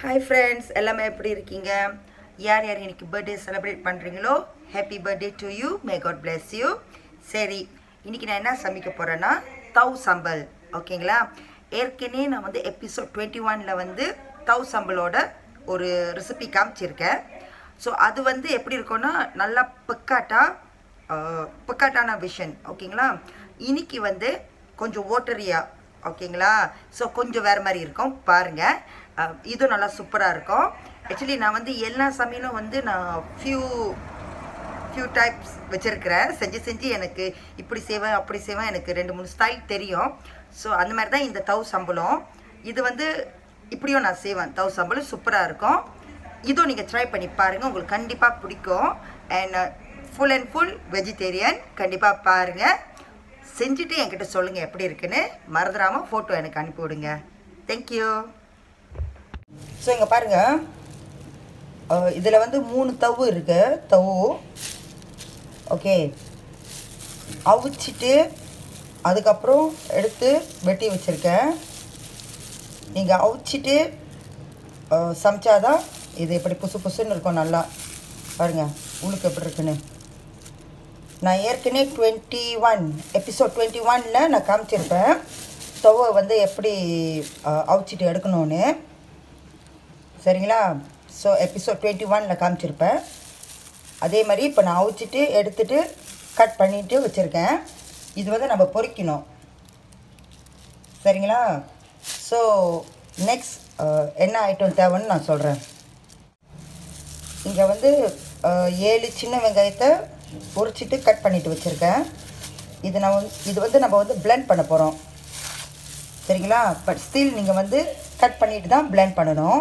hi friends எல்லாமே எப்படி இருக்கீங்க யார் யார் இன்னைக்கு பர்த்டே செலிப்ரேட் பண்ணுறீங்களோ happy birthday to you may God bless you சரி இன்னைக்கு நான் என்ன சமைக்க போகிறேன்னா தவ் சம்பல் ஓகேங்களா ஏற்கனவே நான் வந்து எபிசோட் டுவெண்ட்டி ஒனில் வந்து தவ் சம்பலோட ஒரு ரெசிபி காமிச்சிருக்கேன் ஸோ அது வந்து எப்படி இருக்கும்னா நல்லா பிக்காட்டா பிக்காட்டான விஷன் ஓகேங்களா இன்னைக்கு வந்து கொஞ்சம் ஓட்டரியா ஓகேங்களா ஸோ கொஞ்சம் வேறு மாதிரி இருக்கும் பாருங்கள் இதுவும் நல்லா சூப்பராக இருக்கும் ஆக்சுவலி நான் வந்து எல்லா சமையலும் வந்து நான் ஃபியூ ஃபியூ டைப்ஸ் வச்சுருக்கிறேன் செஞ்சு செஞ்சு எனக்கு இப்படி செய்வேன் அப்படி செய்வேன் எனக்கு ரெண்டு மூணு ஸ்டைல் தெரியும் ஸோ அந்த மாதிரி தான் இந்த தவ் சம்பளம் இது வந்து இப்படியும் நான் செய்வேன் தவ் சம்பளம் சூப்பராக இருக்கும் இதுவும் நீங்கள் ட்ரை பண்ணி பாருங்கள் உங்களுக்கு கண்டிப்பாக பிடிக்கும் and full and full vegetarian கண்டிப்பாக பாருங்கள் செஞ்சுட்டு என்கிட்ட சொல்லுங்கள் எப்படி இருக்குன்னு மறந்துடாமல் ஃபோட்டோ எனக்கு அனுப்பி விடுங்க தேங்க்யூ ஸோ இங்கே பாருங்கள் இதில் வந்து மூணு தவு இருக்கு தவு ஓகே அவிச்சிட்டு அதுக்கப்புறம் எடுத்து வெட்டி வச்சுருக்கேன் நீங்கள் அவிச்சிட்டு சமைச்சாதான் இது எப்படி புசு புசுன்னு இருக்கும் நல்லா பாருங்கள் உள்ளுக்கு எப்படி இருக்குன்னு நான் ஏற்கனவே டுவெண்ட்டி ஒன் எபிசோட் டுவெண்ட்டி ஒனில் நான் காமிச்சிருப்பேன் ஸ்டவ்வை வந்து எப்படி அவிச்சிட்டு எடுக்கணும்னு சரிங்களா ஸோ எபிசோட் டுவெண்ட்டி ஒனில் காமிச்சிருப்பேன் அதே மாதிரி இப்போ நான் அவிச்சிட்டு எடுத்துட்டு கட் பண்ணிவிட்டு வச்சுருக்கேன் இது வந்து நம்ம பொரிக்கணும் சரிங்களா ஸோ நெக்ஸ்ட் என்ன ஐட்டம் தேவைன்னு நான் சொல்கிறேன் இங்கே வந்து ஏழு சின்ன வெங்காயத்தை பொரிச்சிட்டு கட் பண்ணிட்டு வச்சுருக்கேன் இது நான் வந்து இது வந்து நம்ம வந்து பிளெண்ட் பண்ண போகிறோம் சரிங்களா பட் ஸ்டில் நீங்கள் வந்து கட் பண்ணிட்டு தான் பிளெண்ட் பண்ணணும்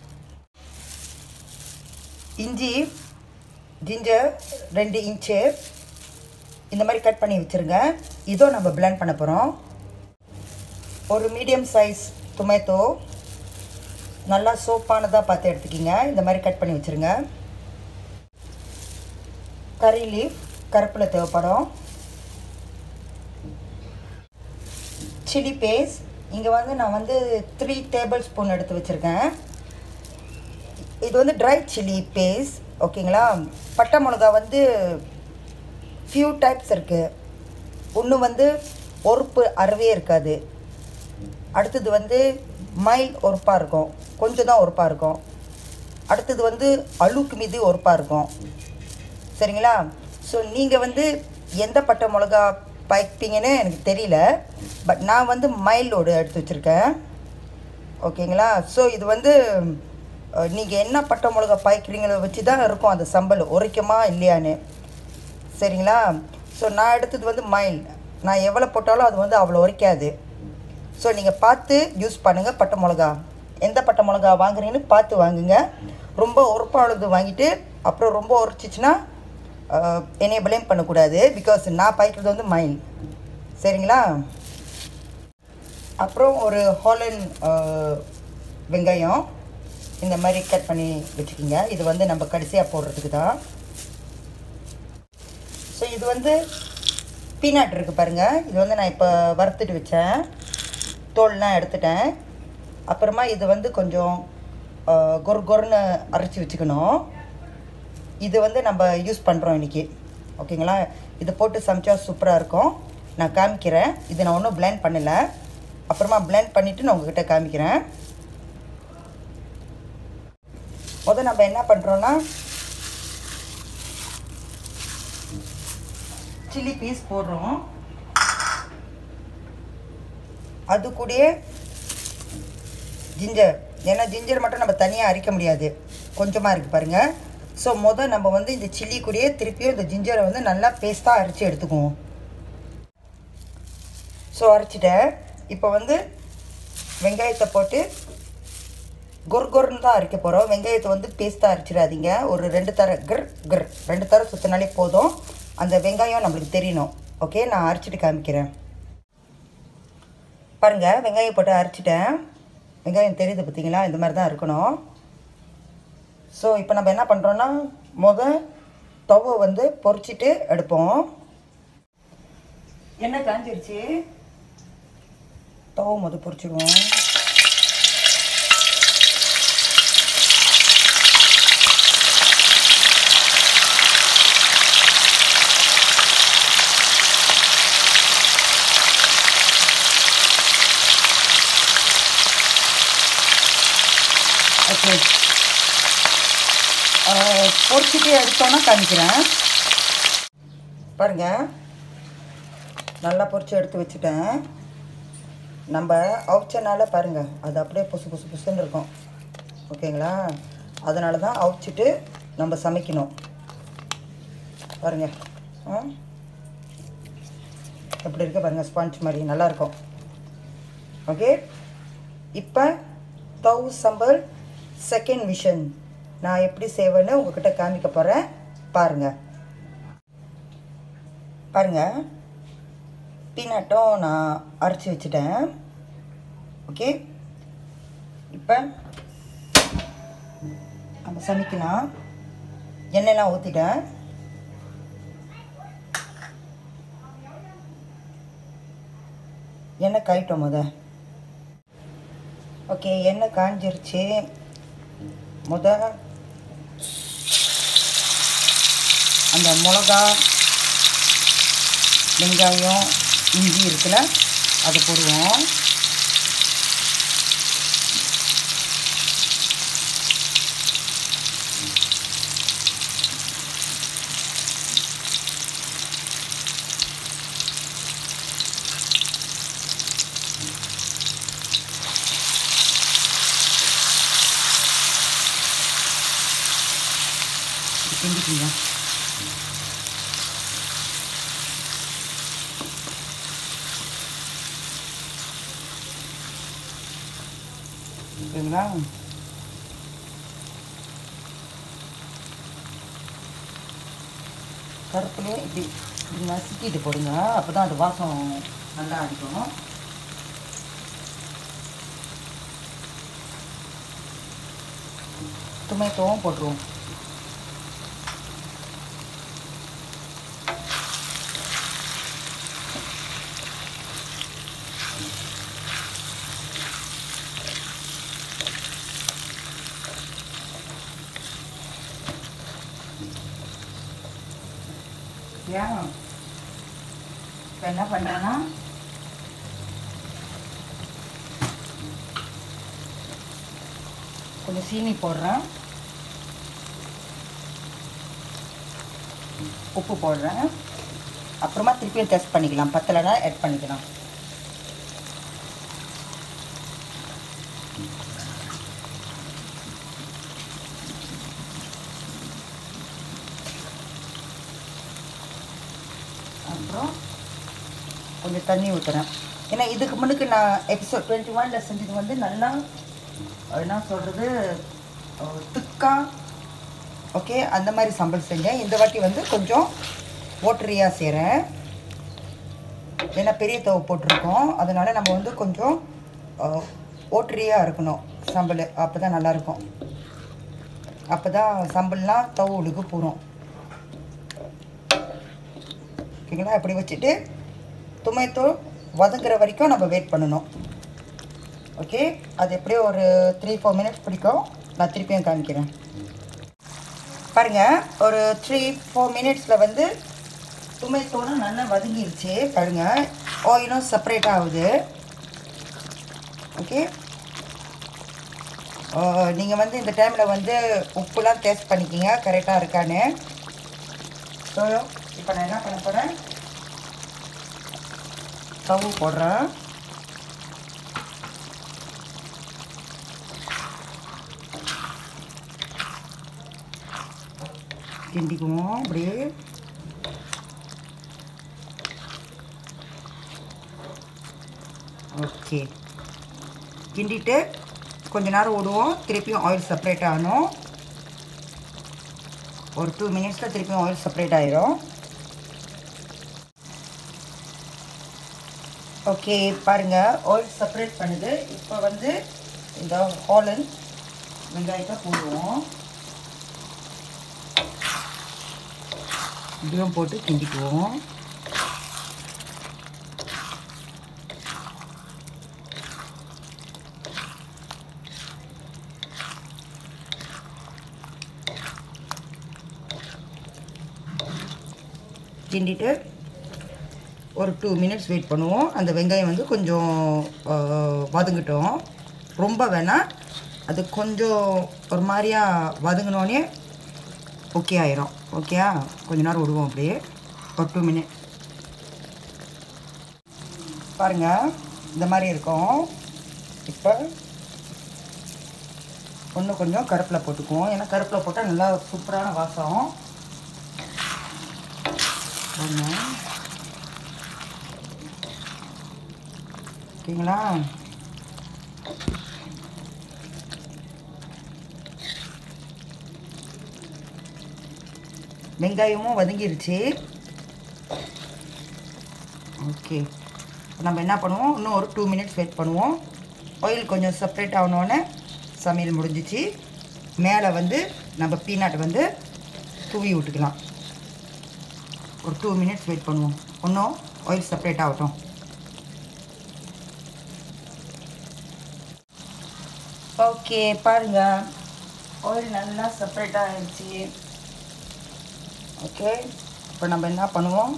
இஞ்சி ஜிஞ்சர் ரெண்டு இன்ச்சு இந்த மாதிரி கட் பண்ணி வச்சுருங்க இதோ நம்ம பிளெண்ட் பண்ண போகிறோம் ஒரு மீடியம் சைஸ் டொமேட்டோ நல்லா சோப்பானதாக பார்த்து எடுத்துக்கிங்க இந்த மாதிரி கட் பண்ணி வச்சுருங்க கறி லீஃப் கருப்பில் தேவைப்படும் சில்லி பேஸ்ட் இங்கே வந்து நான் வந்து த்ரீ டேபிள் ஸ்பூன் எடுத்து வச்சுருக்கேன் இது வந்து ட்ரை சில்லி பேஸ்ட் ஓகேங்களா பட்டை மிளகா வந்து ஃபியூ டைப்ஸ் இருக்குது ஒன்று வந்து ஒருப்பு அறவே இருக்காது அடுத்தது வந்து மைல் ஒருப்பாக இருக்கும் கொஞ்சம் தான் ஒருப்பாக இருக்கும் அடுத்தது வந்து அழுக்கு மீது ஒருப்பாக இருக்கும் சரிங்களா ஸோ நீங்கள் வந்து எந்த பட்டை மிளகா பாய்ப்பீங்கன்னு எனக்கு தெரியல பட் நான் வந்து மைல்டோடு எடுத்து வச்சுருக்கேன் ஓகேங்களா ஸோ இது வந்து நீங்கள் என்ன பட்டை மிளகா பாய்க்கிறீங்களோ வச்சு தான் இருக்கும் அந்த சம்பல் உரைக்குமா இல்லையான்னு சரிங்களா ஸோ நான் எடுத்தது வந்து மைல் நான் எவ்வளோ போட்டாலும் அது வந்து அவ்வளோ உரைக்காது ஸோ நீங்கள் பார்த்து யூஸ் பண்ணுங்கள் பட்டை மிளகா எந்த பட்டை மிளகா வாங்குறீங்கன்னு பார்த்து வாங்குங்க ரொம்ப உரப்பானது வாங்கிட்டு அப்புறம் ரொம்ப உரைச்சிச்சின்னா என்னைய பிளேம் பண்ணக்கூடாது பிகாஸ் நான் பாய்க்கிறது வந்து மைல் சரிங்களா அப்புறம் ஒரு ஹாலன் வெங்காயம் இந்த மாதிரி கட் பண்ணி வச்சுக்கிங்க இது வந்து நம்ம கடைசியாக போடுறதுக்கு தான் ஸோ இது வந்து பீனட் இருக்குது பாருங்கள் இது வந்து நான் இப்போ வறுத்துட்டு வச்சேன் தோல்லாம் எடுத்துட்டேன் அப்புறமா இது வந்து கொஞ்சம் கொரு கொருன்னு அரைச்சி வச்சுக்கணும் இது வந்து நம்ம யூஸ் பண்ணுறோம் இன்றைக்கி ஓகேங்களா இதை போட்டு சமைச்சா சூப்பராக இருக்கும் நான் காமிக்கிறேன் இது நான் ஒன்றும் பிளெண்ட் பண்ணலை அப்புறமா பிளெண்ட் பண்ணிவிட்டு நான் உங்ககிட்ட காமிக்கிறேன் முதல் நம்ம என்ன பண்ணுறோன்னா சில்லி பீஸ் போடுறோம் அது கூடயே ஜிஞ்சர் ஏன்னா ஜிஞ்சர் மட்டும் நம்ம தனியாக அரைக்க முடியாது கொஞ்சமாக இருக்குது பாருங்கள் ஸோ மொதல் நம்ம வந்து இந்த சில்லி கூடயே திருப்பியும் இந்த ஜிஞ்சரை வந்து நல்லா பேஸ்ட்டாக அரைச்சி எடுத்துக்குவோம் ஸோ அரைச்சிட்டேன் இப்போ வந்து வெங்காயத்தை போட்டு கொர்கொர்னு தான் அரைக்க போகிறோம் வெங்காயத்தை வந்து பேஸ்ட்டாக அரைச்சிடாதீங்க ஒரு ரெண்டு தர கிர் கிர் ரெண்டு தர சுற்றினாலே போதும் அந்த வெங்காயம் நம்மளுக்கு தெரியணும் ஓகே நான் அரைச்சிட்டு காமிக்கிறேன் பாருங்கள் வெங்காயம் போட்டு அரைச்சிட்டேன் வெங்காயம் தெரியுது பார்த்தீங்களா இந்த மாதிரி தான் இருக்கணும் ஸோ இப்போ நம்ம என்ன பண்ணுறோன்னா முத தவை வந்து பொறிச்சிட்டு எடுப்போம் எண்ணெய் காஞ்சிருச்சு தவை முத பொறிச்சிடுவோம் ஓகே பொரிச்சிட்டு எடுத்தோன்னா காமிக்கிறேன் பாருங்கள் நல்லா பொரிச்சு எடுத்து வச்சுட்டேன் நம்ம அவிச்சனால பாருங்கள் அது அப்படியே புசு புசு புசுன்னு இருக்கும் ஓகேங்களா அதனால தான் அவிச்சிட்டு நம்ம சமைக்கணும் பாருங்கள் ஆ எப்படி இருக்கு பாருங்கள் ஸ்பாஞ்ச் மாதிரி நல்லாயிருக்கும் ஓகே இப்போ தௌ சம்பல் செகண்ட் விஷன் நான் எப்படி செய்வேன்னு உங்ககிட்ட காமிக்க போகிறேன் பாருங்கள் பாருங்கள் பீனட்டும் நான் அரைச்சி வச்சுட்டேன் ஓகே இப்போ நம்ம சமைக்கலாம் எண்ணெய்லாம் ஊற்றிட்டேன் எண்ணெய் காயிட்டோம் முத ஓகே எண்ணெய் காஞ்சிருச்சு முத அந்த மிளகா வெங்காயம் இஞ்சி இருக்குல்ல அதை போடுவோம் கிண்டிக்கிங்க ஓகேங்களா கருப்புலேயே இப்படி இப்படி நசுக்கிட்டு போடுங்க அப்போ தான் அது வாசம் நல்லா அடிக்கும் டொமேட்டோவும் போட்டுருவோம் ஏன் இப்போ என்ன பண்ணுறேன்னா கொஞ்சம் சீனி போடுறேன் உப்பு போடுறேன் அப்புறமா திருப்பியும் டெஸ்ட் பண்ணிக்கலாம் பத்தலைனா ஆட் பண்ணிக்கலாம் அப்புறம் கொஞ்சம் தண்ணி ஊற்றுறேன் ஏன்னா இதுக்கு முன்னுக்கு நான் எபிசோட் டுவெண்ட்டி ஒனில் செஞ்சது வந்து நல்லா அஹ், என்ன சொல்கிறது திக்கா ஓகே அந்த மாதிரி சம்பல் செஞ்சேன் இந்த வாட்டி வந்து கொஞ்சம் ஓட்டரியாக செய்கிறேன் ஏன்னா பெரிய தவை போட்டிருக்கோம் அதனால் நம்ம வந்து கொஞ்சம் ஓட்டரியாக இருக்கணும் சம்பல் அப்போ தான் நல்லாயிருக்கும் அப்போ தான் சம்பல்லாம் தவுளுக்கு பூரும் ஓகேங்களா இப்படி வச்சுட்டு டொமேட்டோ வதங்குற வரைக்கும் நம்ம வெயிட் பண்ணணும் ஓகே அது எப்படியும் ஒரு த்ரீ ஃபோர் மினிட்ஸ் பிடிக்கும் நான் திருப்பியும் காமிக்கிறேன் பாருங்கள் ஒரு த்ரீ ஃபோர் மினிட்ஸில் வந்து டொமேட்டோலாம் நல்லா வதங்கிருச்சு பாருங்கள் ஆயிலும் செப்பரேட் ஆகுது ஓகே நீங்கள் வந்து இந்த டைமில் வந்து உப்புலாம் டேஸ்ட் பண்ணிக்கிங்க கரெக்டாக இருக்கான்னு ஸோ இப்போ நான் என்ன பண்ண போகிறேன் ஸ்டவ் போடுறேன் கிண்டிக்குவோம் அப்படியே ஓகே கிண்டிட்டு கொஞ்ச நேரம் விடுவோம் திருப்பியும் ஆயில் செப்பரேட் ஆகணும் ஒரு டூ மினிட்ஸில் திருப்பியும் ஆயில் செப்பரேட் ஆயிரும் ஓகே பாருங்கள் ஆயில் செப்பரேட் பண்ணுது இப்போ வந்து இந்த ஹாலன் வெங்காயத்தை போடுவோம் இப்படியும் போட்டு கிண்டிக்குவோம் கிண்டிட்டு ஒரு டூ மினிட்ஸ் வெயிட் பண்ணுவோம் அந்த வெங்காயம் வந்து கொஞ்சம் ஆ, வதங்கட்டும் ரொம்ப வேணாம் அது கொஞ்சம் ஒரு மாதிரியா வதங்கினோடனே ஓகே ஆயிரும் ஓகேயா கொஞ்ச நேரம் விடுவோம் அப்படியே ஒரு டூ மினிட் பாருங்கள் இந்த மாதிரி இருக்கும் இப்போ ஒன்று கொஞ்சம் கருப்பில் போட்டுக்குவோம் ஏன்னா கருப்பில் போட்டால் நல்லா சூப்பரான வாசம் பாருங்க ஓகேங்களா வெங்காயமும் வதங்கிருச்சு ஓகே நம்ம என்ன பண்ணுவோம் இன்னும் ஒரு டூ மினிட்ஸ் வெயிட் பண்ணுவோம் ஆயில் கொஞ்சம் செப்ரேட் ஆகணுன்னே சமையல் முடிஞ்சிச்சு மேலே வந்து நம்ம பீனட் வந்து தூவி விட்டுக்கலாம் ஒரு டூ மினிட்ஸ் வெயிட் பண்ணுவோம் இன்னும் ஆயில் செப்ரேட் ஆகட்டும் ஓகே பாருங்க ஆயில் நல்லா செப்ரேட் ஆகிடுச்சு ஓகே இப்போ நம்ம என்ன பண்ணுவோம்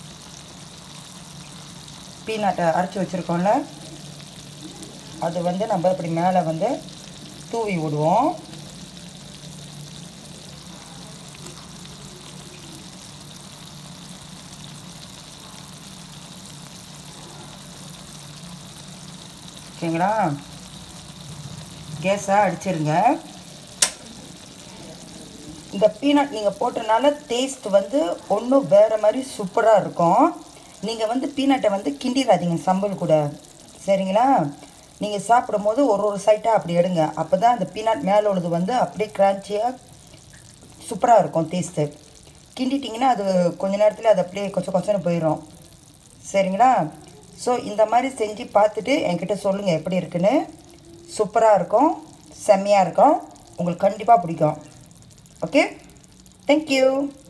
பீனட்டை அரைச்சி வச்சுருக்கோம்ல அது வந்து நம்ம இப்படி மேலே வந்து தூவி விடுவோம் ஓகேங்களா கேஸை அடிச்சிருங்க இந்த பீனட் நீங்கள் போட்டனால டேஸ்ட் வந்து ஒன்றும் வேறு மாதிரி சூப்பராக இருக்கும் நீங்கள் வந்து பீனட்டை வந்து கிண்டிடாதீங்க சம்பல் கூட சரிங்களா நீங்கள் சாப்பிடும்போது ஒரு ஒரு சைட்டாக அப்படி எடுங்க அப்போ தான் அந்த பீனட் மேலே உள்ளது வந்து அப்படியே கிரான்ச்சியாக சூப்பராக இருக்கும் டேஸ்ட்டு கிண்டிட்டிங்கன்னா அது கொஞ்ச நேரத்தில் அது அப்படியே கொஞ்சம் கொஞ்சம் போயிடும் சரிங்களா ஸோ இந்த மாதிரி செஞ்சு பார்த்துட்டு என்கிட்ட சொல்லுங்கள் எப்படி இருக்குன்னு சூப்பராக இருக்கும் செம்மையாக இருக்கும் உங்களுக்கு கண்டிப்பாக பிடிக்கும் ஓகே தேங்க்யூ